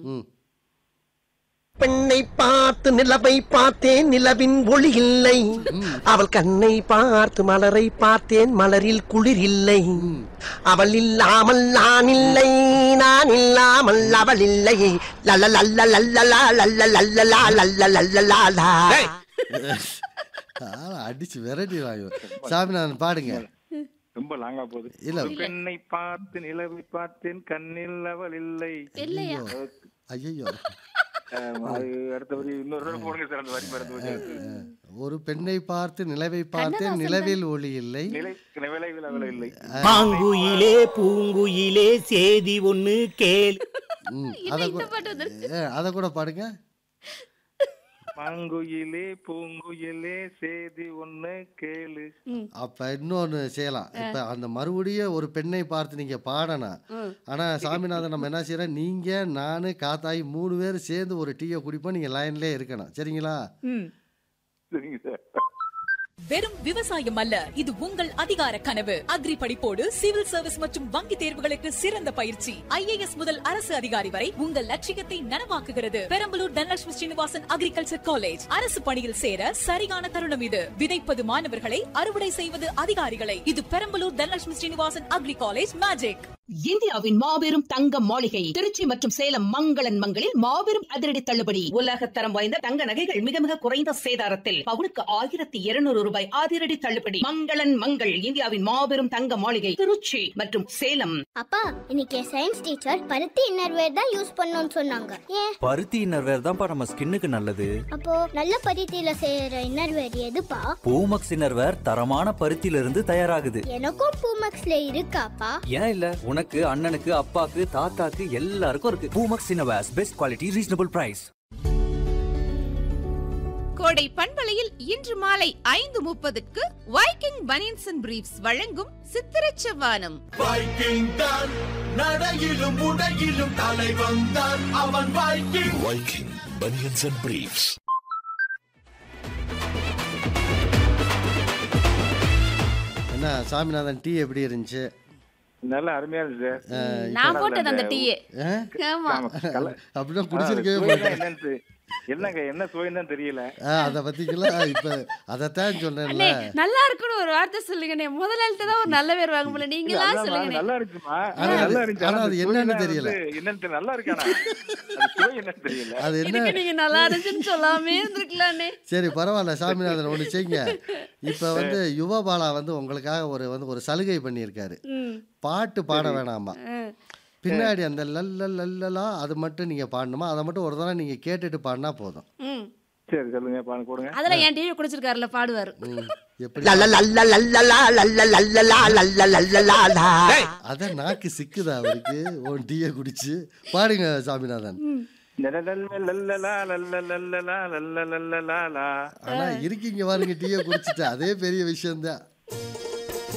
ம் பெண்ணை பார்த்து நிலவை பார்த்தேன் நிலவின் ஒளி இல்லை அவள் கண்ணை பார்த்து மலரை பார்த்தேன் மலரில் குளிர் இல்லை அவள் இல்லாமல் நான் இல்லை நான் இல்லாமல் அவள் இல்லை லல்ல லல்ல லல்லலா லல்ல லல்லலா லல்ல லல்லலா ஆளை அடிச்சு விரட்டி வாங்க சாமிநாதன் பாடுங்க ரொம்ப லாங்கா போகுது இல்ல. ஒரு பெண்ணை பார்த்து நிலவை பார்த்தேன் கண்ணில் அவள் இல்லை இல்லையா ஐயோ ஆமா, அது அடுத்த வரி இன்னொரு தடவை போடுங்க சார் அந்த வரி மறந்து போச்சு ஒரு பெண்ணை பார்த்து நிலவை பார்த்தேன் நிலவில் ஒளி இல்லை நிலை விளைவில் அவள் இல்லை பாங்குயிலே பூங்குயிலே சேதி ஒண்ணு கேள் ம் என்ன அதை இந்த பாட்டு வந்துருச்சு ஏ, அதை கூட பாடுங்க மாங்குயிலே பூங்குயிலே சேதி ஒண்ணு கேளு அப்ப இன்னொன்னு செய்யலாம் இப்ப அந்த மறுபடியும் ஒரு பெண்ணை பார்த்து நீங்க பாடணும் ஆனா சாமிநாதன் நம்ம என்ன செய்யறோம் நீங்க நானு காத்தாயி மூணு பேர் சேர்ந்து ஒரு டீயை குடிப்போம் நீங்க லைன்லயே இருக்கணும் சரிங்களா சரிங்க சார் வெறும் விவசாயம் அல்ல இது உங்கள் அதிகார கனவு அக்ரி படிப்போடு சிவில் சர்வீஸ் மற்றும் வங்கி தேர்வுகளுக்கு சிறந்த பயிற்சி ஐஏஎஸ் முதல் அரசு அதிகாரி வரை உங்கள் லட்சியத்தை நனவாக்குகிறது பெரம்பலூர் தனலட்சுமி ஸ்ரீனிவாசன் அக்ரிகல்ச்சர் காலேஜ் அரசு பணியில் சேர சரியான தருணம் இது விதைப்பது மாணவர்களை அறுவடை செய்வது அதிகாரிகளை இது Perambalur Dhanalakshmi Srinivasan agri college magic இந்தியாவின் மாபெரும் தங்க மாளிகை திருச்சி மற்றும் சேலம் மங்களன் மங்களில் மாபெரும் அதிரடி தள்ளுபடி உலகத்தரம் வாய்ந்த தங்க நகைகள் மிக மிக குறைந்த சேதாரத்தில் பவுனுக்கு ஆயிரத்தி இருநூறு ரூபாய் அதிரடி தள்ளுபடி மங்களன் மங்கள் இந்தியாவின் மாபெரும் தங்க மாளிகை திருச்சி மற்றும் சேலம் அப்பா இன்னைக்கு சயின்ஸ் டீச்சர் பருத்தி இன்னர்வேர் தான் யூஸ் பண்ணணும்னு சொன்னாங்க ஏன் பருத்தி இன்னர்வேர் தான்ப்பா நம்ம ஸ்கின்னுக்கு நல்லது அப்போ நல்ல பருத்தியில செய்யற இன்னர்வேர் எதுப்பா பூமக்ஸ் இன்னர்வேர் தரமான பருத்தியில இருந்து தயாராகுது எனக்கும் பூமக்ஸ்ல இருக்காப்பா ஏன் இல்ல உனக்கு அண்ணனுக்கு அப்பாக்கு தாத்தாக்கு எல்லாருக்கும் இருக்கு Poomex innerwears best quality reasonable price கோடை பண்பலையில் இன்று மாலை ஐந்து முப்பதுக்கு வைக்கிங் பனியன்ஸ் அண்ட் பிரீஃப்ஸ் வழங்கும் சித்திரச் செவ்வானம் வைக்கிங் தான் நடையிலும் உடையிலும் தலை வந்தான் அவன் Viking Viking banians and briefs என்ன சாமிநாதன் டீ எப்படி இருந்துச்சு நல்ல அருமையா இருந்துச்சு சார் நான் போட்டது அந்த டீயே ஆ? ஆமா ஆமா, கல- அப்படின்னா ஆ, குடிச்சிருக்கவே சுவைன்னா மாட்டேன் என்னன்னு தெ- என்னங்க என்ன சுவைன்னு தான் தெரியல ஆ அதை பத்திங்களா இப்ப அதைத்தான் சொன்னேன்ல அண்ணே நல்லா இருக்குன்னு ஒரு வார்த்தை சொல்லுங்கண்ணே முதலாளிட்ட தான் ஒரு நல்ல பேர் வாங்க போல நீங்களா அதான் சொல்லுங்கண்ணே நல்லா இருக்குமா ஆனா நல்லா அது- இருந்துச்சு ஆனா ஆனா அது அந்த என்னன்னு சுவைனா தெரியல. வந்து என்னன்னு தெரியல. நல்லா இருக்கானா அது சுவை என்னன்னு தெரியல அது என்ன இதுக்கு நீங்க நல்லா இருந்துச்சுன்னு சொல்லாமே இருந்திருக்கலாம்ண்ணே சரி பரவாயில்ல சாமிநாதன் ஒன்று செய்யுங்க இப்போ வந்து யுவபாலா வந்து உங்களுக்காக ஒரு வந்து ஒரு சலுகை பண்ணியிருக்காரு ம் பாட்டு பாட வேணாமா ம். பின்னாடி அந்த லல்ல லல்லலா அது மட்டும் நீங்கள் பாடணுமா அதை மட்டும் ஒரு தடவை நீங்கள் கேட்டுட்டு பாடினா போதும் ம் சரி சொல்லுங்க பாருங்க போடுங்க அதெல்லாம் என் டிவி குடிச்சிருக்காருல பாடுவாரு ம், எப்படி லல்ல லல்ல லல்லலா லல்ல லல்லலா லல்ல லல்லலா அதான் நாக்கு சிக்குதா அவருக்கு உன் டீயை குடிச்சு பாடுங்க சாமிநாதன் லலலலலலலா, லலலலலலா, லலலலலலா. ஆனா இருக்கீங்க பாருங்க டீயை குடிச்சிட்டு அதே பெரிய விஷயம்தான்